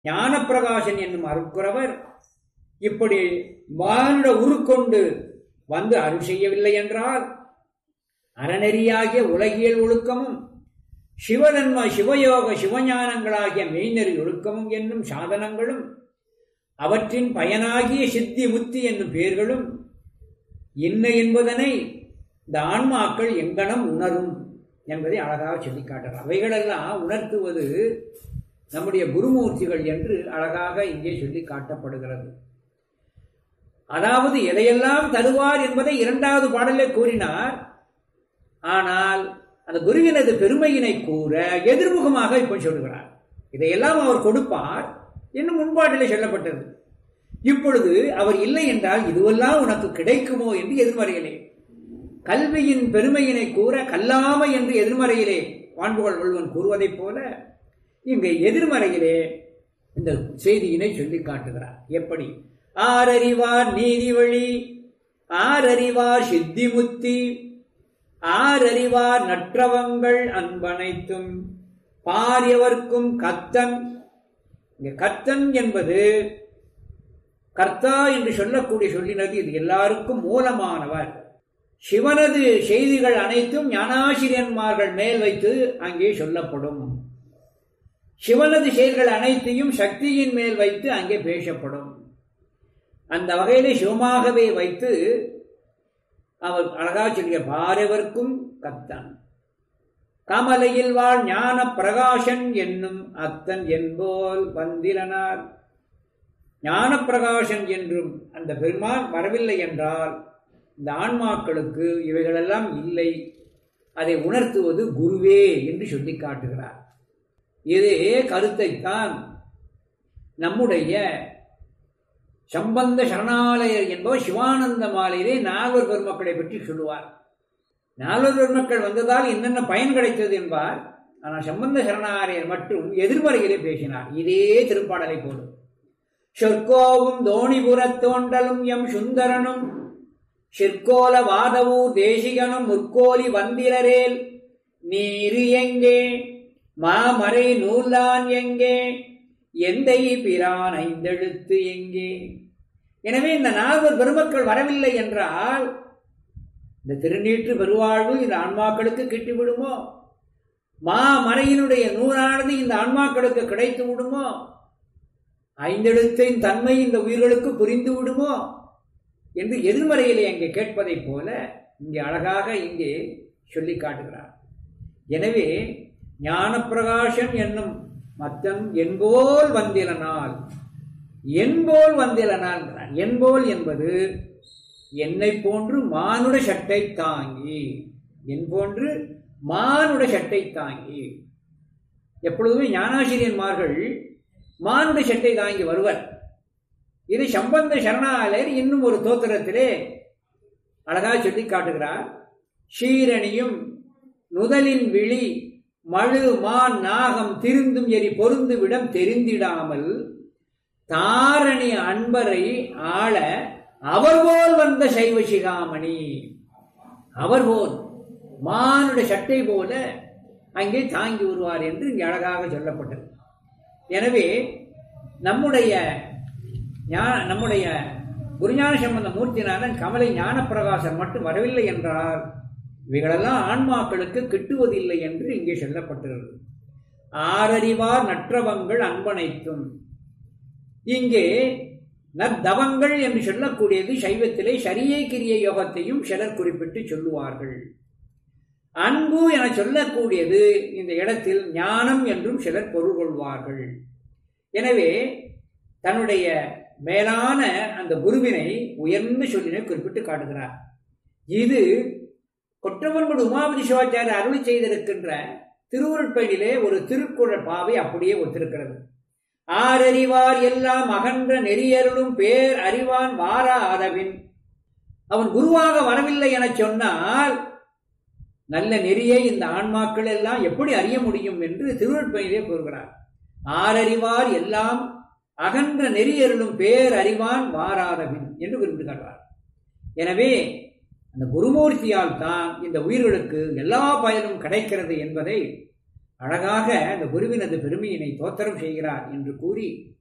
ஞானப்பிரகாசன் என்னும் அருட்குறவர் இப்படி மானுட உருக்கொண்டு வந்து அருள் செய்யவில்லை என்றால் அறநெறியாகிய உலகியல் ஒழுக்கமும் சிவதன்ம சிவயோக சிவஞானங்களாகிய மெய்நெறி ஒழுக்கமும் என்னும் சாதனங்களும் அவற்றின் பயனாகிய சித்தி முத்தி என்னும் பெயர்களும் என்ன என்பதனை இந்த ஆன்மாக்கள் எங்கனம் உணரும் என்பதை அழகாக சொல்லி காட்டுறார் அவைகளெல்லாம் உணர்த்துவது நம்முடைய குருமூர்த்திகள் என்று அழகாக இங்கே சொல்லி காட்டப்படுகிறது அதாவது எதையெல்லாம் தருவார் என்பதை இரண்டாவது பாடலே கூறினார் ஆனால் அந்த குருவினது பெருமையினை கூற எதிர்முகமாக இப்ப சொல்கிறார் இதையெல்லாம் அவர் கொடுப்பார் என்னும் முன்பாட்டிலே சொல்லப்பட்டது இப்பொழுது அவர் இல்லை என்றால் இதுவெல்லாம் உனக்கு கிடைக்குமோ என்று எதிர்மறையிலே கல்வியின் பெருமையினை கூற கல்லாமை என்று எதிர்மறையிலே பாண்புகள் வள்ளுவன் கூறுவதைப் போல இங்கு எதிர்மறையிலே இந்த செய்தியினை சொல்லி காட்டுகிறார் எப்படி ஆரறிவார் நீதி வழி ஆரறிவார் சித்தி முத்தி ஆரறிவார் நற்றவங்கள் அன்பனைத்தும் பாரியவர்க்கும் கத்தன் இங்க கத்தன் என்பது கர்த்தா என்று சொல்லக்கூடிய சொல்லினது இது எல்லாருக்கும் மூலமானவர் சிவனது செய்திகள் அனைத்தும் ஞானாசிரியன்மார்கள் மேல் வைத்து அங்கே சொல்லப்படும் சிவனது செயல்கள் அனைத்தையும் சக்தியின் மேல் வைத்து அங்கே பேசப்படும் அந்த வகையிலே சிவமாகவே வைத்து அவர் அழகா சொல்லிய பாரவர்க்கும் கத்தன் கமலையில் வாழ் ஞான பிரகாசன் என்னும் அத்தன் என்போல் பந்திரனார் ஞான பிரகாசன் என்றும் அந்த பெருமான் வரவில்லை என்றால் இந்த ஆன்மாக்களுக்கு இவைகளெல்லாம் இல்லை அதை உணர்த்துவது குருவே என்று சொல்லி காட்டுகிறார் இதே கருத்தைத்தான் நம்முடைய சம்பந்த சரணாலயர் என்பவர் சிவானந்த மாலையிலே நால்வர் பெருமக்களை பற்றி சொல்லுவார் நால்வர் பெருமக்கள் வந்ததால் என்னென்ன பயன் கிடைத்தது என்பார் ஆனால் சம்பந்த சரணாலயர் மட்டும் எதிர்மறையிலே பேசினார் இதே திருப்பாடலை போலும் சொற்கோவும் தோணிபுரத் தோண்டலும் எம் சுந்தரனும் சிற்கோல வாதவூர் தேசிகனும் முற்கோலி வந்திரரேல் நீரு எங்கே மாமறை நூல்தான் எங்கே எந்தை பிரான் ஐந்தெழுத்து எங்கே எனவே இந்த நால்வர் பெருமக்கள் வரவில்லை என்றால் இந்த திருநீற்று பெருவாழ்வு இந்த ஆன்மாக்களுக்கு கிட்டிவிடுமோ மாமறையினுடைய நூறானது இந்த ஆன்மாக்களுக்கு கிடைத்து விடுமோ ஐந்தெழுத்தின் தன்மை இந்த உயிர்களுக்கு புரிந்து விடுமோ என்று எதிர்மறையிலே அங்கே கேட்பதைப் போல இங்கே அழகாக இங்கே சொல்லி காட்டுகிறார் எனவே ஞானப்பிரகாசன் என்னும் மத்தன் என்போல் வந்திலனால் என்போல் வந்திலனால் என்போல் என்பது என்னை போன்று மானுட சட்டை தாங்கி என் போன்று மானுட சட்டை தாங்கி எப்பொழுதுமே ஞானாசிரியன்மார்கள் மானுட சட்டை தாங்கி வருவர் இது சம்பந்த சரணாலயர் இன்னும் ஒரு தோத்திரத்திலே அழகா சொல்லி காட்டுகிறார் ஷீரணியும் நுதலின் விழி மழு மான் நாகம் திருந்தும் எரி பொருந்து விடம் தெரிந்திடாமல் தாரணி அன்பரை ஆள அவர் போல் வந்த சைவ சிகாமணி அவர் போல் மானுட சட்டை போல அங்கே தாங்கி வருவார் என்று இங்கே அழகாக சொல்லப்பட்டது எனவே நம்முடைய நம்முடைய குருஞான சம்பந்த மூர்த்தினாரன் கமலை ஞானப்பிரகாசம் மட்டும் வரவில்லை என்றால் இவைகளெல்லாம் ஆன்மாக்களுக்கு கிட்டுவதில்லை என்று இங்கே சொல்லப்பட்டிருக்கிறது ஆரறிவார் நற்றவங்கள் அன்பனைத்தும் இங்கே நத்தவங்கள் என்று சொல்லக்கூடியது சைவத்திலே சரியை கிரிய யோகத்தையும் சிலர் குறிப்பிட்டு சொல்லுவார்கள் அன்பு என சொல்லக்கூடியது இந்த இடத்தில் ஞானம் என்றும் சிலர் பொருள் கொள்வார்கள் எனவே தன்னுடைய மேலான அந்த குருவினை உயர்ந்த சொல்லினை குறிப்பிட்டு காட்டுகிறார் இது கொற்றவன்குடி உமாபதி சிவாச்சாரியர் அருளி செய்திருக்கின்ற திருவுருட்பயனிலே ஒரு திருக்குறள் பாவை அப்படியே ஒத்திருக்கிறது ஆரறிவார் எல்லாம் அகன்ற நெறியருளும் பேர் அறிவான் வாரா ஆதவின் அவன் குருவாக வரவில்லை என சொன்னால் நல்ல நெறியை இந்த ஆன்மாக்கள் எல்லாம் எப்படி அறிய முடியும் என்று திருவள்ளுவனிலே கூறுகிறார் ஆரறிவார் எல்லாம் அகன்ற நெறியருளும் பேர் அறிவான் வாராதவின் என்று குறிப்பிட்டு காட்டுறார் எனவே அந்த குருமூர்த்தியால் தான் இந்த உயிர்களுக்கு எல்லா பயனும் கிடைக்கிறது என்பதை அழகாக அந்த குருவினது பெருமையினை தோத்திரம் செய்கிறார் என்று கூறி